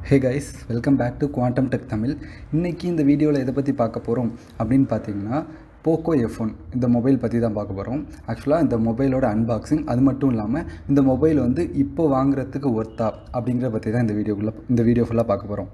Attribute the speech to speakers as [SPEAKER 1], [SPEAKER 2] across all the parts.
[SPEAKER 1] hey guys welcome back to Quantum Tech Tamil இன்றைக்கி இந்த வீடியோவில் எதை பற்றி பார்க்க போகிறோம் அப்படின்னு பார்த்தீங்கன்னா போக்கோ எஃப்ஒன் இந்த மொபைல் பற்றி தான் பார்க்க போகிறோம் ஆக்சுவலாக இந்த மொபைலோட அன்பாக்சிங் அது மட்டும் இல்லாமல் இந்த மொபைல் வந்து இப்போ வாங்குறதுக்கு ஒர்த்தா அப்படிங்கிறத பற்றி தான் இந்த வீடியோக்குள்ளே இந்த வீடியோ ஃபுல்லாக பார்க்க போகிறோம்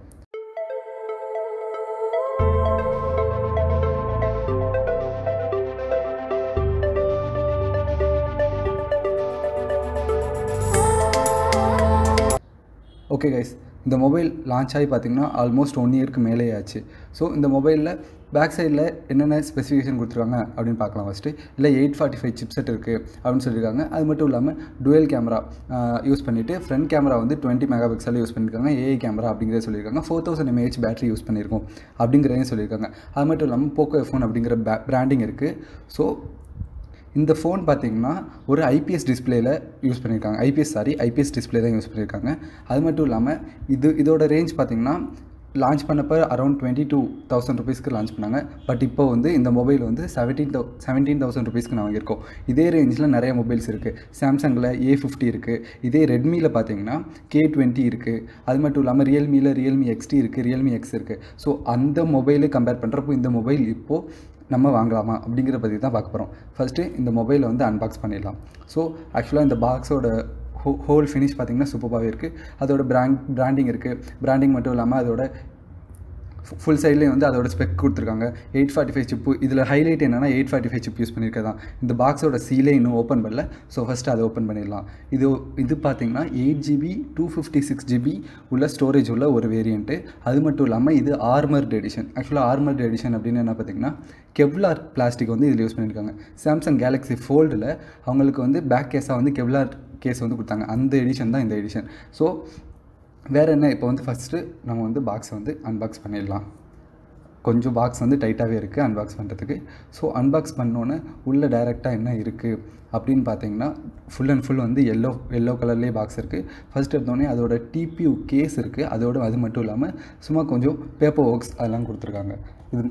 [SPEAKER 1] ஓகே கைஸ் இந்த மொபைல் லான்ச் ஆகி பார்த்தீங்கன்னா ஆல்மோஸ்ட் ஒன் இயருக்கு மேலே ஆச்சு ஸோ இந்த மொபைலில் பேக் சைடில் என்னென்ன ஸ்பெசிஃபிகேஷன் கொடுத்துருக்காங்க அப்படின்னு பார்க்கலாம் ஃபஸ்ட்டு இல்லை எயிட் ஃபார்ட்டி ஃபைவ் சிப்செட் இருக்குது அப்படின்னு சொல்லியிருக்காங்க அது மட்டும் இல்லாமல் டுவெல் கேமரா யூஸ் பண்ணிவிட்டு ஃப்ரண்ட் கேமரா வந்து டுவெண்ட்டி மெகா பிக்சல் யூஸ் பண்ணியிருக்காங்க ஏஐ கேமரா அப்படிங்கிறத சொல்லியிருக்காங்க four thousand mAh battery use பண்ணியிருக்கோம் அப்படிங்கிறதையும் சொல்லியிருக்காங்க அது மட்டும் இல்லாமல் போக்கோ ஃபோன் அப்படிங்கிற பிராண்டிங் இருக்குது ஸோ இந்த ஃபோன் பார்த்தீங்கன்னா ஒரு ஐபிஎஸ் டிஸ்பிளேயில் யூஸ் பண்ணியிருக்காங்க ஐபிஎஸ் சாரி ஐபிஎஸ் டிஸ்பிளே தான் யூஸ் பண்ணியிருக்காங்க அது மட்டும் இல்லாமல் இது இதோட ரேஞ்ச் பார்த்தீங்கன்னா லான்ச் பண்ணப்போ அரௌண்ட் டுவெண்ட்டி டூ தௌசண்ட் ருபீஸ்க்கு லான்ச் பண்ணாங்க பட் இப்போ வந்து இந்த மொபைல் வந்து செவன்டீன் தௌ செவன்டீன் தௌசண்ட் ருபீஸ்க்கு நான் வாங்கியிருக்கோம் இதே ரேஞ்சில் நிறைய மொபைல்ஸ் இருக்குது சாம்சங்கில் ஏ ஃபிஃப்டி இருக்குது இதே ரெட்மியில் பார்த்தீங்கன்னா கே டுவெண்ட்டி இருக்குது அது மட்டும் இல்லாமல் ரியல்மியில் ரியல்மி எக்ஸ்டி இருக்குது ரியல்மி எக்ஸ் இருக்குது ஸோ அந்த மொபைலு கம்பேர் பண்ணுறப்போ இந்த மொபைல் இப்போது நம்ம வாங்கலாமா அப்படிங்கிற பற்றி தான் பார்க்க போகிறோம் ஃபஸ்ட்டு இந்த மொபைலை வந்து அன்பாக்ஸ் பண்ணிடலாம் ஸோ ஆக்சுவலாக இந்த பாக்ஸோட ஹோ ஹோல் ஃபினிஷ் பார்த்திங்கன்னா சூப்பராகவே இருக்குது அதோட பிராண்ட் பிராண்டிங் இருக்குது பிராண்டிங் மட்டும் இல்லாமல் அதோட ஃபுல் சைட்லேயும் வந்து அதோட ஸ்பெக் கொடுத்துருக்காங்க எயிட் ஃபார்ட்டி ஃபைவ் சிப்பு இதில் ஹைலைட் என்னென்னா eight forty five chip use பண்ணியிருக்கதான் இந்த பாக்ஸோட சீலே இன்னும் ஓப்பன் பண்ணல ஸோ ஃபஸ்ட்டு அதை ஓப்பன் பண்ணிடலாம் இது இது பார்த்திங்கன்னா eight GB two fifty six GB உள்ள ஸ்டோரேஜ் உள்ள ஒரு வேரியண்ட்டு அது மட்டும் இல்லாமல் இது ஆர்மர்ட் எடிஷன் ஆக்சுவலாக ஆர்மர்ட் எடிஷன் அப்படின்னு என்ன பார்த்திங்கன்னா கெவ்லார் பிளாஸ்டிக் வந்து இதில் யூஸ் பண்ணியிருக்காங்க சாம்சங் கேலக்ஸி ஃபோல்டில் அவங்களுக்கு வந்து பேக் கேஸாக வந்து கெவ்லார் கேஸ் வந்து கொடுத்தாங்க அந்த எடிஷன் தான் இந்த எடிஷன் ஸோ வேறு என்ன இப்போ வந்து ஃபஸ்ட்டு நம்ம வந்து பாக்ஸை வந்து அன்பாக்ஸ் பண்ணிடலாம் கொஞ்சம் பாக்ஸ் வந்து டைட்டாகவே இருக்குது அன்பாக்ஸ் பண்ணுறதுக்கு ஸோ அன்பாக்ஸ் பண்ணோன்னே உள்ளே டைரெக்டாக என்ன இருக்குது அப்படின்னு பார்த்தீங்கன்னா ஃபுல் அண்ட் ஃபுல் வந்து எல்லோ எல்லோ கலர்லேயே பாக்ஸ் இருக்குது ஃபஸ்ட் எடுத்தோடனே அதோட டிபியூ கேஸ் இருக்குது அதோட அது மட்டும் இல்லாமல் சும்மா கொஞ்சம் பேப்பர் ஒர்க்ஸ் அதெல்லாம் கொடுத்துருக்காங்க இது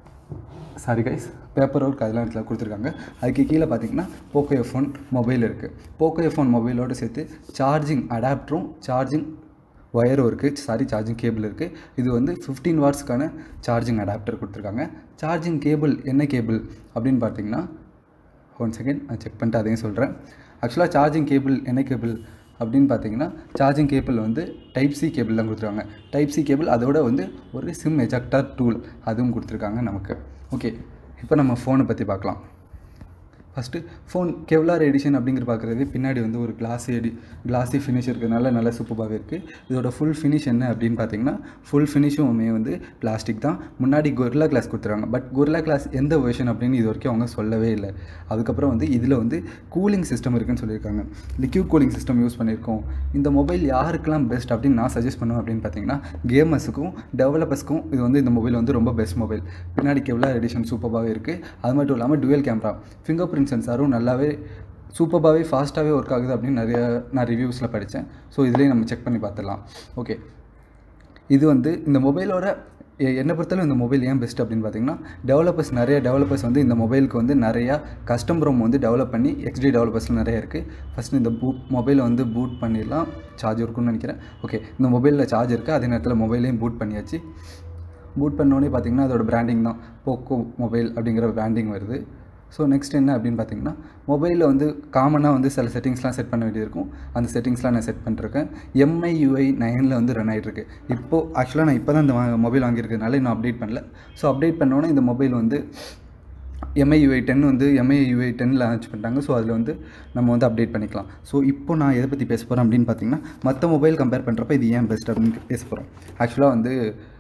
[SPEAKER 1] சாரி கைஸ் பேப்பர் ஒர்க் அதெல்லாம் இடத்துல கொடுத்துருக்காங்க அதுக்கு கீழே பார்த்தீங்கன்னா போக்கோ எஃபோன் மொபைல் இருக்குது போக்கோ எஃபோன் மொபைலோடு சேர்த்து சார்ஜிங் அடாப்டரும் சார்ஜிங் ஒயரும் இருக்குது சாரி சார்ஜிங் கேபிள் இருக்குது இது வந்து ஃபிஃப்டீன் வாட்ஸ்க்கான சார்ஜிங் அடாப்டர் கொடுத்துருக்காங்க சார்ஜிங் கேபிள் என்ன கேபிள் அப்படின்னு பார்த்தீங்கன்னா ஒன் செகண்ட் நான் செக் பண்ணிட்டு அதையும் சொல்கிறேன் ஆக்சுவலாக சார்ஜிங் கேபிள் என்ன கேபிள் அப்படின்னு பார்த்தீங்கன்னா சார்ஜிங் கேபிள் வந்து டைப் சி கேபிள் தான் கொடுத்துருக்காங்க டைப் சி கேபிள் அதோட வந்து ஒரு சிம் எஜெக்டர் டூல் அதுவும் கொடுத்துருக்காங்க நமக்கு ஓகே இப்போ நம்ம ஃபோனை பற்றி பார்க்கலாம் ஃபஸ்ட்டு ஃபோன் கெவ்லார் எடிஷன் அப்படிங்கிற பார்க்குறது பின்னாடி வந்து ஒரு கிளாஸி எடி கிளாஸி ஃபினிஷ் இருக்கிறதுனால நல்ல சூப்பராகவே இருக்குது இதோட ஃபுல் ஃபினிஷ் என்ன அப்படின்னு பார்த்தீங்கன்னா ஃபுல் ஃபினிஷுமே வந்து பிளாஸ்டிக் தான் முன்னாடி கொர்லா கிளாஸ் கொடுத்துருவாங்க பட் கொர்லா கிளாஸ் எந்த வெர்ஷன் அப்படின்னு இது வரைக்கும் அவங்க சொல்லவே இல்லை அதுக்கப்புறம் வந்து இதில் வந்து கூலிங் சிஸ்டம் இருக்குன்னு சொல்லியிருக்காங்க லிக்யூட் கூலிங் சிஸ்டம் யூஸ் பண்ணியிருக்கோம் இந்த மொபைல் யாருக்கெல்லாம் பெஸ்ட் அப்படின்னு நான் சஜஸ்ட் பண்ணுவேன் அப்படின்னு பார்த்தீங்கன்னா கேமர்ஸுக்கும் டெவலப்பர்ஸ்க்கும் இது வந்து இந்த மொபைல் வந்து ரொம்ப பெஸ்ட் மொபைல் பின்னாடி கெவ்லார் எடிஷன் சூப்பராகவே இருக்குது அது மட்டும் இல்லாமல் டுவெல் கேமரா ஃபிங்கர் பிரிண்ட் சென்சாரும் நல்லாவே சூப்பராகவே ஃபாஸ்ட்டாகவே ஒர்க் ஆகுது அப்படின்னு நிறைய நான் ரிவ்யூஸில் படித்தேன் ஸோ இதுலேயும் நம்ம செக் பண்ணி பார்த்துடலாம் ஓகே இது வந்து இந்த மொபைலோட என்னை பொறுத்தளவு இந்த மொபைல் ஏன் பெஸ்ட் அப்படின்னு பார்த்தீங்கன்னா டெவலப்பர்ஸ் நிறைய டெவலப்பர்ஸ் வந்து இந்த மொபைலுக்கு வந்து நிறையா கஸ்டம் ரோம் வந்து டெவலப் பண்ணி எக்ஸ்டி டெவலப்பர்ஸ் நிறைய இருக்குது ஃபஸ்ட்டு இந்த பூட் மொபைலை வந்து பூட் பண்ணிடலாம் சார்ஜ் இருக்குன்னு நினைக்கிறேன் ஓகே இந்த மொபைலில் சார்ஜ் இருக்குது அதே நேரத்தில் மொபைலையும் பூட் பண்ணியாச்சு பூட் பண்ணோடனே பார்த்தீங்கன்னா அதோட பிராண்டிங் தான் போக்கோ மொபைல் அப்படிங்கிற பிராண்டிங் வருது ஸோ நெக்ஸ்ட் என்ன அப்படின்னு பார்த்தீங்கன்னா மொபைலில் வந்து காமனாக வந்து சில செட்டிங்ஸ்லாம் செட் பண்ண வேண்டியிருக்கும் அந்த செட்டிங்ஸ்லாம் நான் செட் பண்ணிருக்கேன் எம்ஐ யூஐ நைனில் வந்து ரன் ஆகிட்டுருக்கு இப்போது ஆக்சுவலாக நான் இப்போ தான் இந்த மொபைல் வாங்கியிருக்கிறதுனால இன்னும் அப்டேட் பண்ணல ஸோ அப்டேட் பண்ணோன்னே இந்த மொபைல் வந்து எம்ஐயூஐ டென் வந்து எம்ஐயூஐ டென்னில் லான்ச் பண்ணிட்டாங்க ஸோ அதில் வந்து நம்ம வந்து அப்டேட் பண்ணிக்கலாம் ஸோ இப்போ நான் எதை பற்றி பேச போகிறேன் அப்படின்னு பார்த்தீங்கன்னா மற்ற மொபைல் கம்பேர் பண்ணுறப்ப இது ஏன் பெஸ்ட் அப்படின்னு பேச போகிறோம் ஆக்சுவலாக வந்து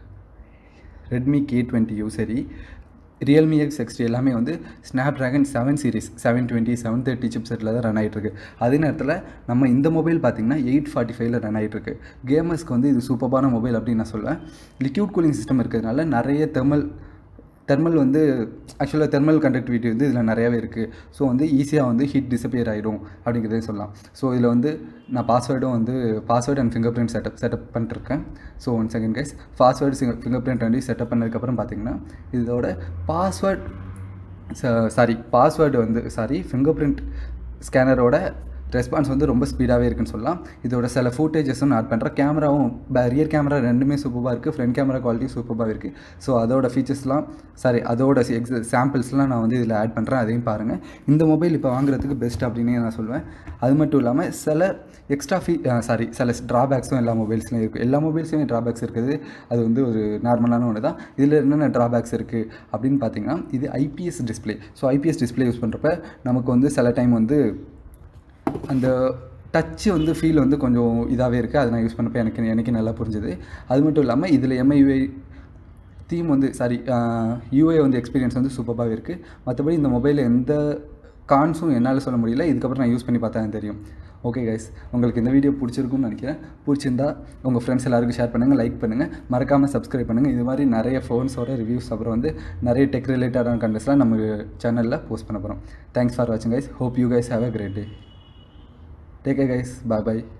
[SPEAKER 1] ரெட்மி கே டுவெண்ட்டி யூ சரி ரியல்மி எக்ஸ் எக்ஸ்டி எல்லாமே வந்து Snapdragon seven series seven twenty seven thirty சிப் செட்டில் தான் ரன் ஆகிட்டுருக்கு அதே நேரத்தில் நம்ம இந்த மொபைல் பார்த்திங்கன்னா எயிட் ஃபார்ட்டி ஃபைவ்ல ரன் ஆகிட்டுருக்கு கேமர்ஸ்க்கு வந்து இது சூப்பரான மொபைல் அப்படின்னு நான் சொல்லுவேன் லிக்யூட் கூலிங் சிஸ்டம் இருக்கிறதுனால நிறைய தெர்மல் தெர்மல் வந்து ஆக்சுவலாக தெர்மல் கண்டக்டிவிட்டி வந்து இதில் நிறையாவே இருக்குது ஸோ வந்து ஈஸியாக வந்து ஹீட் டிசப்பியர் ஆகிடும் அப்படிங்கிறதே சொல்லலாம் ஸோ இதில் வந்து நான் பாஸ்வேர்டும் வந்து password and fingerprint setup setup பண்ணிருக்கேன் so one second guys password fingerprint வந்து செட்டப் பண்ணதுக்கப்புறம் பார்த்தீங்கன்னா இதோட பாஸ்வேர்ட் சாரி பாஸ்வேர்டு வந்து சாரி ஃபிங்கர் பிரிண்ட் ஸ்கேனரோட ரெஸ்பான்ஸ் வந்து ரொம்ப ஸ்பீடாகவே இருக்குன்னு சொல்லலாம் இதோட சில ஃபூட்டேஜஸும் நான் ஆட் பண்ணுறேன் கேமராவும் ரியர் கேமரா ரெண்டுமே சூப்பராக இருக்குது ஃப்ரண்ட் கேமரா குவாலிட்டி சூப்பராக இருக்குது ஸோ அதோட ஃபீச்சர்ஸ்லாம் சாரி அதோட எக்ஸ் சாம்பிள்ஸ்லாம் நான் வந்து இதில் ஆட் பண்ணுறேன் அதையும் பாருங்கள் இந்த மொபைல் இப்போ வாங்குறதுக்கு பெஸ்ட் அப்படின்னு நான் சொல்லுவேன் அது மட்டும் இல்லாமல் சில எக்ஸ்ட்ரா ஃபீ சாரி சில ட்ராபேக்ஸும் எல்லா மொபைல்ஸ்லையும் இருக்குது எல்லா மொபைல்ஸ்லையும் ட்ராபேக்ஸ் இருக்குது அது வந்து ஒரு நார்மலான ஒன்று தான் இதில் என்னென்ன ட்ராபேக்ஸ் இருக்குது அப்படின்னு பார்த்தீங்கன்னா இது IPS display so IPS display use பண்ணுறப்ப நமக்கு வந்து சில டைம் வந்து அந்த டச்சு வந்து ஃபீல் வந்து கொஞ்சம் இதாகவே இருக்குது அதை நான் யூஸ் பண்ணப்போ எனக்கு எனக்கு நல்லா புரிஞ்சுது அது மட்டும் இல்லாமல் இதில் எம்ஐயூஐ தீம் வந்து சாரி யூஐ வந்து எக்ஸ்பீரியன்ஸ் வந்து சூப்பராகவே இருக்குது மற்றபடி இந்த மொபைலில் எந்த கான்ஸும் என்னால் சொல்ல முடியல இதுக்கப்புறம் நான் யூஸ் பண்ணி பார்த்தா எனக்கு தெரியும் ஓகே கைஸ் உங்களுக்கு இந்த வீடியோ பிடிச்சிருக்கும்னு நினைக்கிறேன் பிடிச்சிருந்தா உங்கள் ஃப்ரெண்ட்ஸ் எல்லாருக்கும் ஷேர் பண்ணுங்கள் லைக் பண்ணுங்கள் மறக்காமல் சப்ஸ்கிரைப் பண்ணுங்கள் இது மாதிரி நிறைய ஃபோன்ஸோட ரிவ்யூஸ் அப்புறம் வந்து நிறைய டெக் ரிலேட்டடான கண்டென்ட்ஸ்லாம் நம்ம சேனலில் போஸ்ட் பண்ண போகிறோம் தேங்க்ஸ் ஃபார் வாட்சிங் guys hope you guys have a great day take care guys bye bye